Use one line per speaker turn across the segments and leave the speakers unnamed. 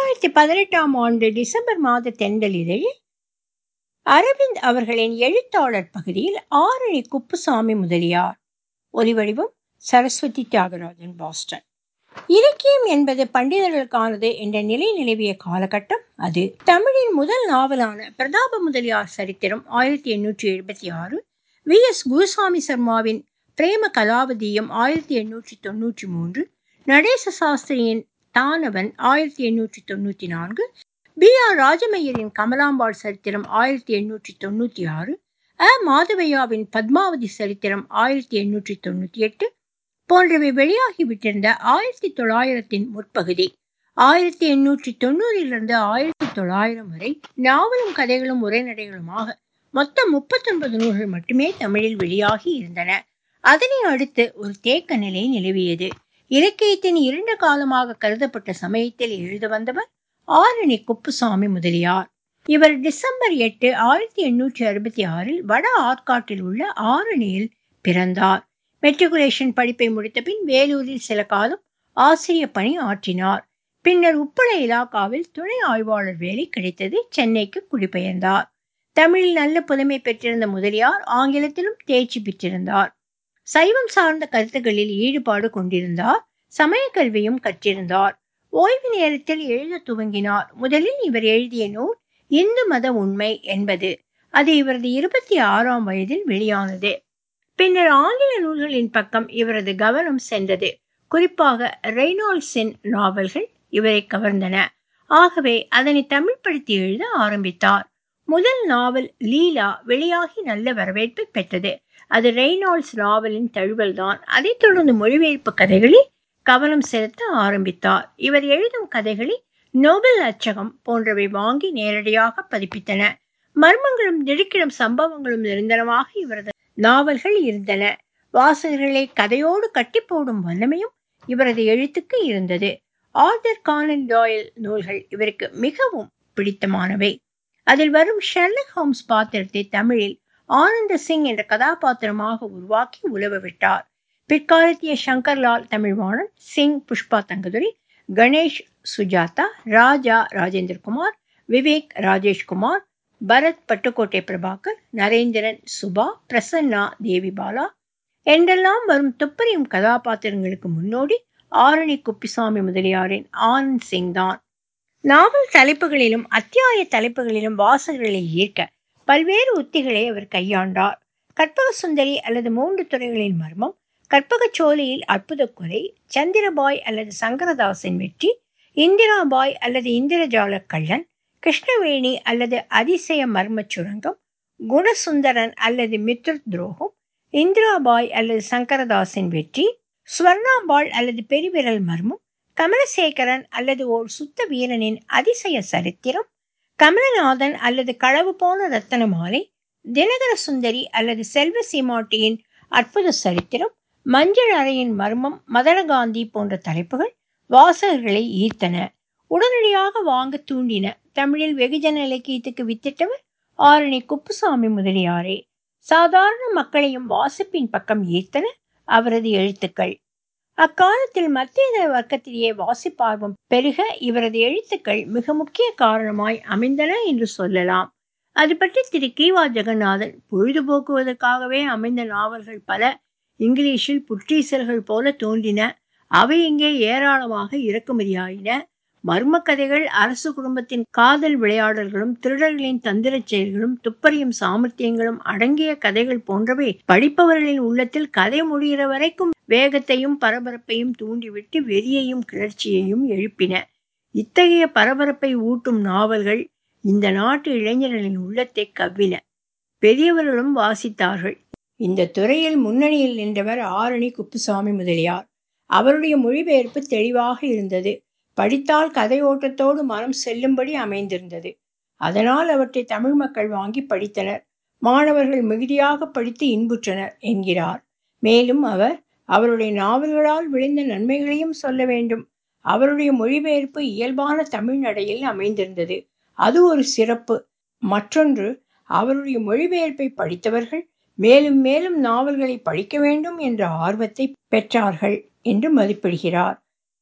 இரண்டாயிரத்தி பதினெட்டாம் ஆண்டு டிசம்பர் மாத தெண்டலிதழில் அரவிந்த் அவர்களின் எழுத்தாளர் பகுதியில் ஆரணி குப்புசாமி முதலியார் ஒலிவடிவம் சரஸ்வதி தியாகராஜன் பாஸ்டன் இலக்கியம் என்பது பண்டிதர்களுக்கானது என்ற நிலை நிலவிய காலகட்டம் அது தமிழின் முதல் நாவலான பிரதாப முதலியார் சரித்திரம் ஆயிரத்தி எண்ணூற்றி எழுபத்தி ஆறு வி எஸ் குருசாமி சர்மாவின் பிரேம கலாவதியம் ஆயிரத்தி எண்ணூற்றி தொன்னூற்றி மூன்று நடேச சாஸ்திரியின் தானவன் ஆயிரத்தி எண்ணூற்றி தொண்ணூற்றி நான்கு பி ஆர் ராஜமையரின் கமலாம்பாள் சரித்திரம் ஆயிரத்தி எண்ணூற்றி தொண்ணூற்றி ஆறு அ மாதவையாவின் பத்மாவதி சரித்திரம் ஆயிரத்தி எண்ணூற்றி தொண்ணூற்றி எட்டு போன்றவை வெளியாகிவிட்டிருந்த ஆயிரத்தி தொள்ளாயிரத்தின் முற்பகுதி ஆயிரத்தி எண்ணூற்றி தொண்ணூறிலிருந்து ஆயிரத்தி தொள்ளாயிரம் வரை நாவலும் கதைகளும் உரைநடைகளுமாக மொத்தம் முப்பத்தொன்பது நூல்கள் மட்டுமே தமிழில் வெளியாகி இருந்தன அதனை அடுத்து ஒரு தேக்க நிலை நிலவியது இலக்கியத்தின் இரண்டு காலமாக கருதப்பட்ட சமயத்தில் எழுத வந்தவர் ஆரணி குப்புசாமி முதலியார் இவர் டிசம்பர் எட்டு ஆயிரத்தி எண்ணூற்றி அறுபத்தி ஆறில் வட ஆற்காட்டில் உள்ள ஆரணியில் பிறந்தார் மெட்ரிகுலேஷன் படிப்பை முடித்த பின் வேலூரில் சில காலம் ஆசிரிய பணி ஆற்றினார் பின்னர் உப்பள இலாக்காவில் துணை ஆய்வாளர் வேலை கிடைத்தது சென்னைக்கு குடிபெயர்ந்தார் தமிழில் நல்ல புலமை பெற்றிருந்த முதலியார் ஆங்கிலத்திலும் தேர்ச்சி பெற்றிருந்தார் சைவம் சார்ந்த கருத்துக்களில் ஈடுபாடு கொண்டிருந்தார் சமய கல்வியும் கற்றிருந்தார் ஓய்வு நேரத்தில் எழுத துவங்கினார் முதலில் இவர் எழுதிய நூல் இந்து மத உண்மை என்பது அது இவரது இருபத்தி ஆறாம் வயதில் வெளியானது பின்னர் ஆங்கில நூல்களின் பக்கம் இவரது கவனம் சென்றது குறிப்பாக ரெய்னால்ட்ஸின் நாவல்கள் இவரை கவர்ந்தன ஆகவே அதனை தமிழ்படுத்தி எழுத ஆரம்பித்தார் முதல் நாவல் லீலா வெளியாகி நல்ல வரவேற்பை பெற்றது அது ரெய்னால்ட்ஸ் நாவலின் தழுவல்தான் அதைத் தொடர்ந்து மொழிபெயர்ப்பு கதைகளில் கவனம் செலுத்த ஆரம்பித்தார் இவர் எழுதும் கதைகளை நோபல் அச்சகம் போன்றவை வாங்கி நேரடியாக பதிப்பித்தன மர்மங்களும் திடுக்கிடும் சம்பவங்களும் நிரந்தரமாக இவரது நாவல்கள் இருந்தன வாசகர்களை கதையோடு கட்டி போடும் வல்லமையும் இவரது எழுத்துக்கு இருந்தது ஆர்தர் கானன் டாயில் நூல்கள் இவருக்கு மிகவும் பிடித்தமானவை அதில் வரும் ஷெர்லக் ஹோம்ஸ் பாத்திரத்தை தமிழில் ஆனந்த சிங் என்ற கதாபாத்திரமாக உருவாக்கி உலவ விட்டார் பிற்காலத்திய சங்கர்லால் தமிழ்வாணன் சிங் புஷ்பா தங்கதுரை கணேஷ் சுஜாதா ராஜா ராஜேந்திரகுமார் விவேக் ராஜேஷ்குமார் பரத் பட்டுக்கோட்டை பிரபாகர் நரேந்திரன் சுபா பிரசன்னா தேவிபாலா என்றெல்லாம் வரும் துப்பறியும் கதாபாத்திரங்களுக்கு முன்னோடி ஆரணி குப்பிசாமி முதலியாரின் ஆனந்த் சிங் தான் நாவல் தலைப்புகளிலும் அத்தியாய தலைப்புகளிலும் வாசகர்களை ஈர்க்க பல்வேறு உத்திகளை அவர் கையாண்டார் கற்பக சுந்தரி அல்லது மூன்று துறைகளின் மர்மம் கற்பகச்சோலையில் அற்புத கொலை சந்திரபாய் அல்லது சங்கரதாசின் வெற்றி இந்திராபாய் அல்லது இந்திரஜால கள்ளன் கிருஷ்ணவேணி அல்லது அதிசய மர்ம சுரங்கம் குணசுந்தரன் அல்லது மித்ரு துரோகம் இந்திராபாய் அல்லது சங்கரதாசின் வெற்றி ஸ்வர்ணாம்பாள் அல்லது பெருவிரல் மர்மம் கமலசேகரன் அல்லது ஓர் சுத்த வீரனின் அதிசய சரித்திரம் கமலநாதன் அல்லது களவு போன ரத்தன மாலை தினகர சுந்தரி அல்லது செல்வ சீமாட்டியின் அற்புத சரித்திரம் மஞ்சள் அறையின் மர்மம் மதனகாந்தி போன்ற தலைப்புகள் வாசகர்களை ஈர்த்தன உடனடியாக வாங்க தூண்டின தமிழில் வெகுஜன இலக்கியத்துக்கு வித்திட்டவர் ஆரணி குப்புசாமி முதலியாரே சாதாரண மக்களையும் வாசிப்பின் பக்கம் ஈர்த்தன அவரது எழுத்துக்கள் அக்காலத்தில் மத்திய வர்க்கத்திலேயே வாசிப்பார்வம் பெருக இவரது எழுத்துக்கள் மிக முக்கிய காரணமாய் அமைந்தன என்று சொல்லலாம் அது பற்றி திரு கிவா ஜெகநாதன் பொழுதுபோக்குவதற்காகவே அமைந்த நாவல்கள் பல இங்கிலீஷில் புற்றீசல்கள் போல தோன்றின அவை இங்கே ஏராளமாக இறக்குமதியாயின மர்ம கதைகள் அரசு குடும்பத்தின் காதல் விளையாடல்களும் திருடர்களின் தந்திரச் செயல்களும் துப்பறியும் சாமர்த்தியங்களும் அடங்கிய கதைகள் போன்றவை படிப்பவர்களின் உள்ளத்தில் கதை முடிகிற வரைக்கும் வேகத்தையும் பரபரப்பையும் தூண்டிவிட்டு வெறியையும் கிளர்ச்சியையும் எழுப்பின இத்தகைய பரபரப்பை ஊட்டும் நாவல்கள் இந்த நாட்டு இளைஞர்களின் உள்ளத்தை கவ்வின பெரியவர்களும் வாசித்தார்கள் இந்த துறையில் முன்னணியில் நின்றவர் ஆரணி குப்புசாமி முதலியார் அவருடைய மொழிபெயர்ப்பு தெளிவாக இருந்தது படித்தால் கதையோட்டத்தோடு மனம் செல்லும்படி அமைந்திருந்தது அதனால் அவற்றை தமிழ் மக்கள் வாங்கி படித்தனர் மாணவர்கள் மிகுதியாக படித்து இன்புற்றனர் என்கிறார் மேலும் அவர் அவருடைய நாவல்களால் விளைந்த நன்மைகளையும் சொல்ல வேண்டும் அவருடைய மொழிபெயர்ப்பு இயல்பான தமிழ் நடையில் அமைந்திருந்தது அது ஒரு சிறப்பு மற்றொன்று அவருடைய மொழிபெயர்ப்பை படித்தவர்கள் மேலும் மேலும் நாவல்களை படிக்க வேண்டும் என்ற ஆர்வத்தை பெற்றார்கள் என்று மதிப்பிடுகிறார்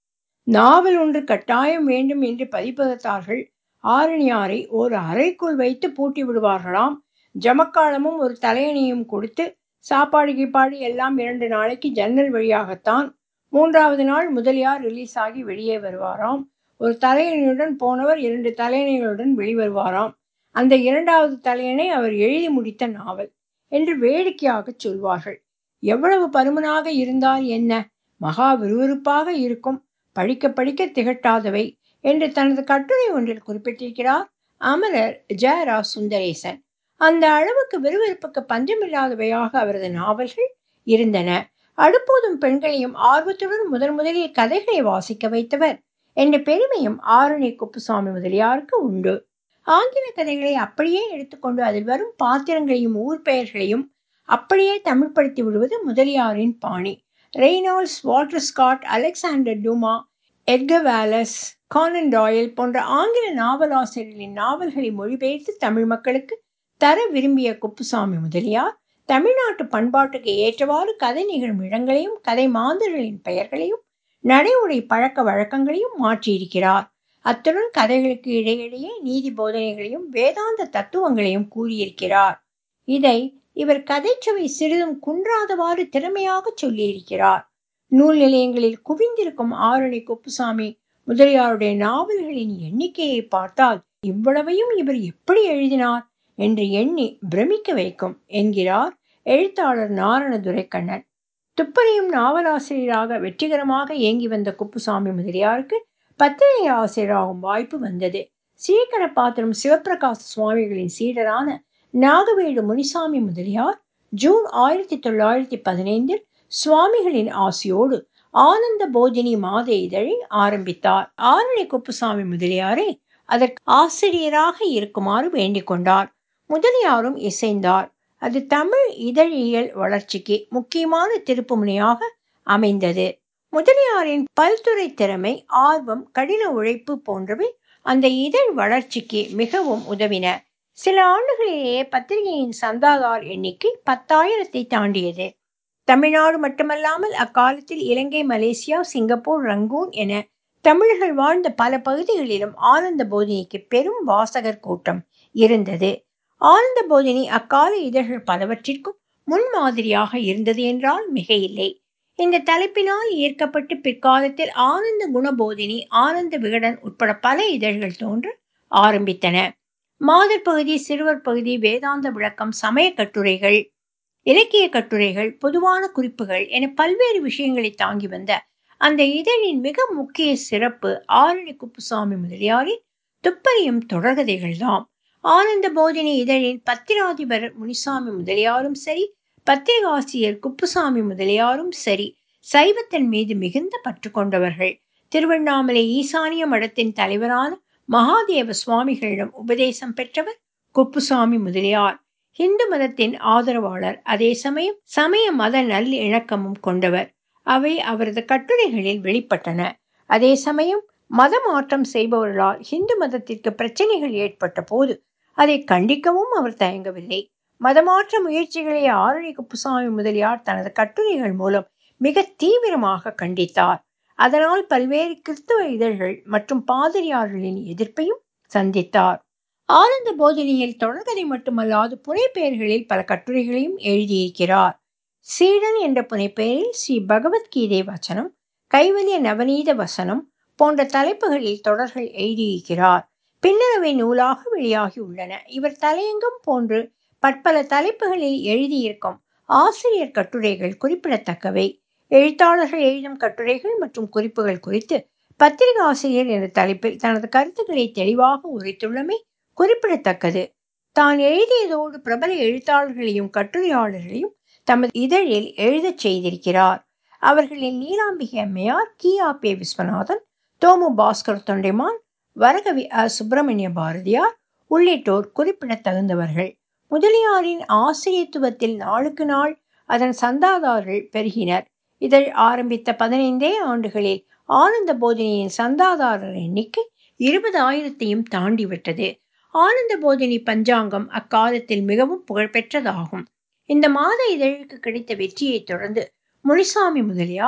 நாவல் ஒன்று கட்டாயம் வேண்டும் என்று பதிப்பகத்தார்கள் ஆரணியாரை ஒரு அறைக்குள் வைத்து பூட்டி விடுவார்களாம் ஜமக்காலமும் ஒரு தலையணையும் கொடுத்து சாப்பாடு கீப்பாடு எல்லாம் இரண்டு நாளைக்கு ஜன்னல் வழியாகத்தான் மூன்றாவது நாள் முதலியார் ரிலீஸ் ஆகி வெளியே வருவாராம் ஒரு தலையணையுடன் போனவர் இரண்டு தலையணைகளுடன் வெளிவருவாராம் அந்த இரண்டாவது தலையணை அவர் எழுதி முடித்த நாவல் என்று வேடிக்கையாக சொல்வார்கள் எவ்வளவு பருமனாக இருந்தால் என்ன மகா விறுவிறுப்பாக இருக்கும் படிக்க படிக்க திகட்டாதவை என்று தனது கட்டுரை ஒன்றில் குறிப்பிட்டிருக்கிறார் அமரர் ஜெயரா சுந்தரேசன் அந்த அளவுக்கு விறுவிறுப்புக்கு பஞ்சமில்லாதவையாக அவரது நாவல்கள் இருந்தன அடுப்போதும் பெண்களையும் ஆர்வத்துடன் முதன் முதலில் கதைகளை வாசிக்க வைத்தவர் என்ற பெருமையும் ஆரணி குப்புசாமி முதலியாருக்கு உண்டு ஆங்கில கதைகளை அப்படியே எடுத்துக்கொண்டு அதில் வரும் பாத்திரங்களையும் ஊர் பெயர்களையும் அப்படியே தமிழ்படுத்தி விடுவது முதலியாரின் பாணி Reynolds Walter Scott Alexander Dumas Edgar Wallace Conan Doyle போன்ற ஆங்கில நாவலாசிரியர்களின் நாவல்களை மொழிபெயர்த்து தமிழ் மக்களுக்கு தர விரும்பிய குப்புசாமி முதலியார் தமிழ்நாட்டு பண்பாட்டுக்கு ஏற்றவாறு கதை நிகழும் இடங்களையும் கதை மாந்தர்களின் பெயர்களையும் நடைமுறை பழக்க வழக்கங்களையும் மாற்றியிருக்கிறார் அத்துடன் கதைகளுக்கு இடையிடையே நீதி போதனைகளையும் வேதாந்த தத்துவங்களையும் கூறியிருக்கிறார் இதை இவர் கதைச்சுவை சிறிதும் குன்றாதவாறு திறமையாக சொல்லியிருக்கிறார் நூல் நிலையங்களில் குவிந்திருக்கும் ஆரணி குப்புசாமி முதலியாருடைய நாவல்களின் எண்ணிக்கையை பார்த்தால் இவ்வளவையும் இவர் எப்படி எழுதினார் என்று எண்ணி பிரமிக்க வைக்கும் என்கிறார் எழுத்தாளர் நாரண துரைக்கண்ணன் துப்பறியும் நாவலாசிரியராக வெற்றிகரமாக இயங்கி வந்த குப்புசாமி முதலியாருக்கு பத்திரிகை ஆசிரியராகும் வாய்ப்பு வந்தது சீக்கர பாத்திரம் சிவபிரகாச சுவாமிகளின் சீடரான நாகவேடு முனிசாமி முதலியார் ஜூன் ஆயிரத்தி தொள்ளாயிரத்தி பதினைந்தில் சுவாமிகளின் ஆசியோடு ஆனந்த போதினி மாத இதழை ஆரம்பித்தார் ஆரணி குப்புசாமி முதலியாரை அதற்கு ஆசிரியராக இருக்குமாறு வேண்டிக் கொண்டார் முதலியாரும் இசைந்தார் அது தமிழ் இதழியல் வளர்ச்சிக்கு முக்கியமான திருப்புமுனையாக அமைந்தது முதலியாரின் பல்துறை திறமை ஆர்வம் கடின உழைப்பு போன்றவை அந்த இதழ் வளர்ச்சிக்கு மிகவும் உதவின சில ஆண்டுகளிலேயே பத்திரிகையின் சந்தாதார் எண்ணிக்கை பத்தாயிரத்தை தாண்டியது தமிழ்நாடு மட்டுமல்லாமல் அக்காலத்தில் இலங்கை மலேசியா சிங்கப்பூர் ரங்கூன் என தமிழர்கள் வாழ்ந்த பல பகுதிகளிலும் ஆனந்த போதினிக்கு பெரும் வாசகர் கூட்டம் இருந்தது ஆனந்த போதினி அக்கால இதழ்கள் பலவற்றிற்கும் முன்மாதிரியாக இருந்தது என்றால் மிகையில்லை இந்த தலைப்பினால் ஈர்க்கப்பட்டு பிற்காலத்தில் ஆனந்த குணபோதினி ஆனந்த விகடன் உட்பட பல இதழ்கள் தோன்ற ஆரம்பித்தன மாதர் பகுதி சிறுவர் பகுதி வேதாந்த விளக்கம் சமய கட்டுரைகள் இலக்கிய கட்டுரைகள் பொதுவான குறிப்புகள் என பல்வேறு விஷயங்களை தாங்கி வந்த அந்த இதழின் மிக முக்கிய சிறப்பு ஆரணி குப்புசாமி முதலியாரின் துப்பறியும் தொடர்கதைகள் தாம் ஆனந்த போதினி இதழின் பத்திராதிபர் முனிசாமி முதலியாரும் சரி பத்திரிகாசிரியர் குப்புசாமி முதலியாரும் சரி சைவத்தின் மீது மிகுந்த பற்று கொண்டவர்கள் திருவண்ணாமலை ஈசானிய மடத்தின் தலைவரான மகாதேவ சுவாமிகளிடம் உபதேசம் பெற்றவர் குப்புசாமி முதலியார் இந்து மதத்தின் ஆதரவாளர் அதே சமயம் சமய மத நல்லிணக்கமும் கொண்டவர் அவை அவரது கட்டுரைகளில் வெளிப்பட்டன அதே சமயம் மத மாற்றம் செய்பவர்களால் இந்து மதத்திற்கு பிரச்சனைகள் ஏற்பட்ட போது அதை கண்டிக்கவும் அவர் தயங்கவில்லை மதமாற்ற முயற்சிகளை ஆரணி குப்புசாமி முதலியார் தனது கட்டுரைகள் மூலம் மிக தீவிரமாக கண்டித்தார் அதனால் பல்வேறு கிறிஸ்தவ இதழ்கள் மற்றும் பாதிரியார்களின் எதிர்ப்பையும் சந்தித்தார் ஆனந்த போதினியில் தொடர்கதை மட்டுமல்லாது புனைப்பெயர்களில் பல கட்டுரைகளையும் எழுதியிருக்கிறார் சீடன் என்ற புனைப்பெயரில் ஸ்ரீ பகவத்கீதை வசனம் கைவல்ய நவநீத வசனம் போன்ற தலைப்புகளில் தொடர்கள் எழுதியிருக்கிறார் பின்னரவை நூலாக வெளியாகி உள்ளன இவர் தலையங்கம் போன்று பற்பல தலைப்புகளில் எழுதியிருக்கும் ஆசிரியர் கட்டுரைகள் குறிப்பிடத்தக்கவை எழுத்தாளர்கள் எழுதும் கட்டுரைகள் மற்றும் குறிப்புகள் குறித்து பத்திரிகை ஆசிரியர் என்ற தலைப்பில் தனது கருத்துக்களை தெளிவாக உரைத்துள்ளமை குறிப்பிடத்தக்கது தான் எழுதியதோடு பிரபல எழுத்தாளர்களையும் கட்டுரையாளர்களையும் தமது இதழில் எழுதச் செய்திருக்கிறார் அவர்களில் நீலாம்பிகை அம்மையார் கியா பே விஸ்வநாதன் தோமு பாஸ்கர் தொண்டைமான் வரகவி அ சுப்பிரமணிய பாரதியார் உள்ளிட்டோர் குறிப்பிடத்தகுந்தவர்கள் முதலியாரின் ஆசிரியத்துவத்தில் நாளுக்கு நாள் அதன் சந்தாதாரர்கள் பெருகினர் இதழ் ஆரம்பித்த பதினைந்தே ஆண்டுகளில் ஆனந்த போதினியின் சந்தாதாரர் எண்ணிக்கை இருபதாயிரத்தையும் தாண்டிவிட்டது ஆனந்த போதினி பஞ்சாங்கம் அக்காலத்தில் மிகவும் புகழ்பெற்றதாகும் இந்த மாத இதழுக்கு கிடைத்த வெற்றியை தொடர்ந்து முனிசாமி முதலியார்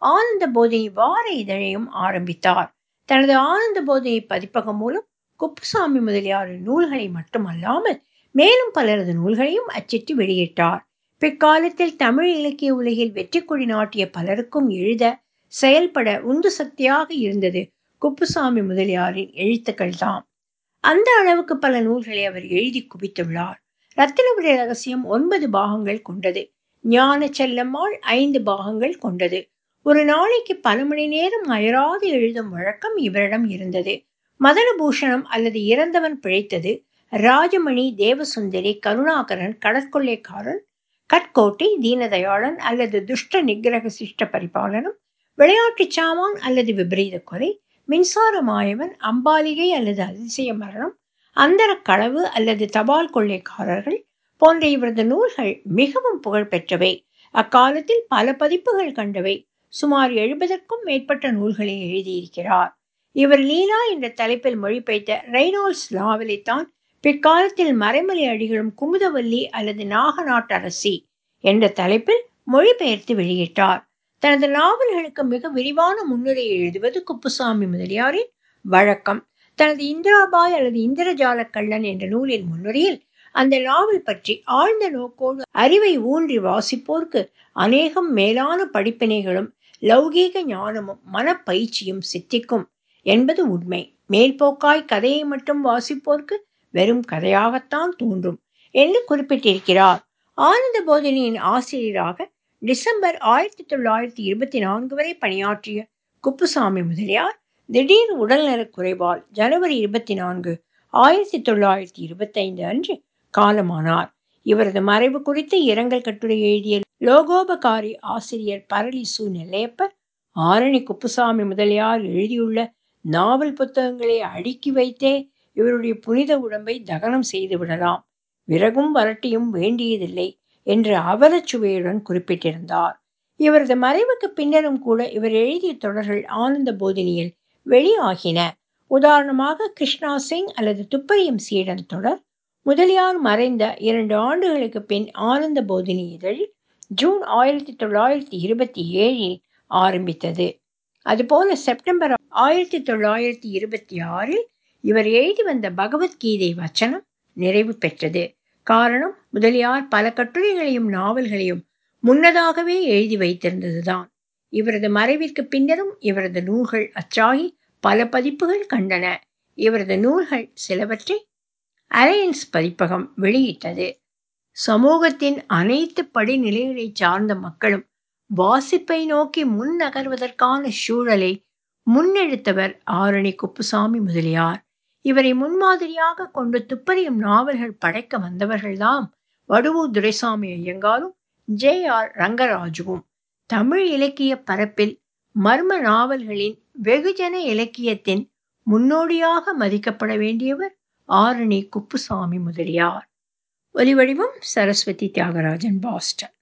ஆனந்த போதினி வார இதழையும் ஆரம்பித்தார் தனது ஆனந்த போதினி பதிப்பகம் மூலம் குப்புசாமி முதலியாரின் நூல்களை மட்டுமல்லாமல் மேலும் பலரது நூல்களையும் அச்சிட்டு வெளியிட்டார் பிற்காலத்தில் தமிழ் இலக்கிய உலகில் வெற்றி கொடி நாட்டிய பலருக்கும் எழுத செயல்பட உந்து சக்தியாக இருந்தது குப்புசாமி முதலியாரின் எழுத்துக்கள் தாம் அந்த அளவுக்கு பல நூல்களை அவர் எழுதி குவித்துள்ளார் ரத்தினபுரி ரகசியம் ஒன்பது பாகங்கள் கொண்டது ஞான செல்லம்மாள் ஐந்து பாகங்கள் கொண்டது ஒரு நாளைக்கு பல மணி நேரம் அயராது எழுதும் வழக்கம் இவரிடம் இருந்தது மதனபூஷணம் அல்லது இறந்தவன் பிழைத்தது ராஜமணி தேவசுந்தரி கருணாகரன் கடற்கொள்ளைக்காரன் கட்கோட்டை தீனதயாளன் அல்லது துஷ்ட நிகிரக சிஷ்ட பரிபாலனம் விளையாட்டு சாமான் அல்லது விபரீத குறை மின்சார மாயவன் அம்பாலிகை அல்லது அதிசய மரணம் அந்தர களவு அல்லது தபால் கொள்ளைக்காரர்கள் போன்ற இவரது நூல்கள் மிகவும் புகழ்பெற்றவை அக்காலத்தில் பல பதிப்புகள் கண்டவை சுமார் எழுபதற்கும் மேற்பட்ட நூல்களை எழுதியிருக்கிறார் இவர் லீலா என்ற தலைப்பில் மொழிபெயர்த்த ரெய்னால்ட்ஸ் நாவலைத்தான் பிற்காலத்தில் மறைமலை அடிகளும் குமுதவல்லி அல்லது நாகநாட்டரசி என்ற தலைப்பில் மொழிபெயர்த்து வெளியிட்டார் தனது நாவல்களுக்கு மிக விரிவான முன்னுரை எழுதுவது குப்புசாமி முதலியாரின் வழக்கம் தனது இந்திராபாய் அல்லது இந்திரஜால கள்ளன் என்ற நூலின் முன்னுரையில் அந்த நாவல் பற்றி ஆழ்ந்த நோக்கோடு அறிவை ஊன்றி வாசிப்போர்க்கு அநேகம் மேலான படிப்பினைகளும் லௌகீக ஞானமும் மனப்பயிற்சியும் சித்திக்கும் என்பது உண்மை மேல்போக்காய் கதையை மட்டும் வாசிப்போர்க்கு வெறும் கதையாகத்தான் தோன்றும் என்று குறிப்பிட்டிருக்கிறார் ஆனந்த போதினியின் ஆசிரியராக டிசம்பர் ஆயிரத்தி தொள்ளாயிரத்தி இருபத்தி நான்கு வரை பணியாற்றிய குப்புசாமி முதலியார் திடீர் உடல்நலக் குறைவால் ஜனவரி இருபத்தி நான்கு ஆயிரத்தி தொள்ளாயிரத்தி இருபத்தைந்து அன்று காலமானார் இவரது மறைவு குறித்து இரங்கல் கட்டுரை எழுதிய லோகோபகாரி ஆசிரியர் பரளி சு நெல்லையப்பர் ஆரணி குப்புசாமி முதலியார் எழுதியுள்ள நாவல் புத்தகங்களை அடுக்கி வைத்தே இவருடைய புனித உடம்பை தகனம் செய்து விடலாம் விறகும் வரட்டியும் வேண்டியதில்லை என்று அவலச்சுவையுடன் குறிப்பிட்டிருந்தார் இவரது மறைவுக்கு பின்னரும் கூட இவர் எழுதிய தொடர்கள் ஆனந்த போதினியில் வெளியாகின உதாரணமாக கிருஷ்ணா சிங் அல்லது துப்பறியும் சீடன் தொடர் முதலியார் மறைந்த இரண்டு ஆண்டுகளுக்கு பின் ஆனந்த போதினி இதழில் ஜூன் ஆயிரத்தி தொள்ளாயிரத்தி இருபத்தி ஏழில் ஆரம்பித்தது அதுபோல செப்டம்பர் ஆயிரத்தி தொள்ளாயிரத்தி இருபத்தி ஆறில் இவர் எழுதி வந்த பகவத்கீதை வச்சனம் நிறைவு பெற்றது காரணம் முதலியார் பல கட்டுரைகளையும் நாவல்களையும் முன்னதாகவே எழுதி வைத்திருந்ததுதான் இவரது மறைவிற்கு பின்னரும் இவரது நூல்கள் அச்சாகி பல பதிப்புகள் கண்டன இவரது நூல்கள் சிலவற்றை அலையன்ஸ் பதிப்பகம் வெளியிட்டது சமூகத்தின் அனைத்து படிநிலைகளை சார்ந்த மக்களும் வாசிப்பை நோக்கி முன் நகர்வதற்கான சூழலை முன்னெடுத்தவர் ஆரணி குப்புசாமி முதலியார் இவரை முன்மாதிரியாக கொண்டு துப்பறியும் நாவல்கள் படைக்க வந்தவர்கள்தாம் வடுவூர் துரைசாமி ஐயங்காரும் ஜே ஆர் ரங்கராஜுவும் தமிழ் இலக்கிய பரப்பில் மர்ம நாவல்களின் வெகுஜன இலக்கியத்தின் முன்னோடியாக மதிக்கப்பட வேண்டியவர் ஆரணி குப்புசாமி முதலியார் ஒலிவடிவம் சரஸ்வதி தியாகராஜன் பாஸ்டன்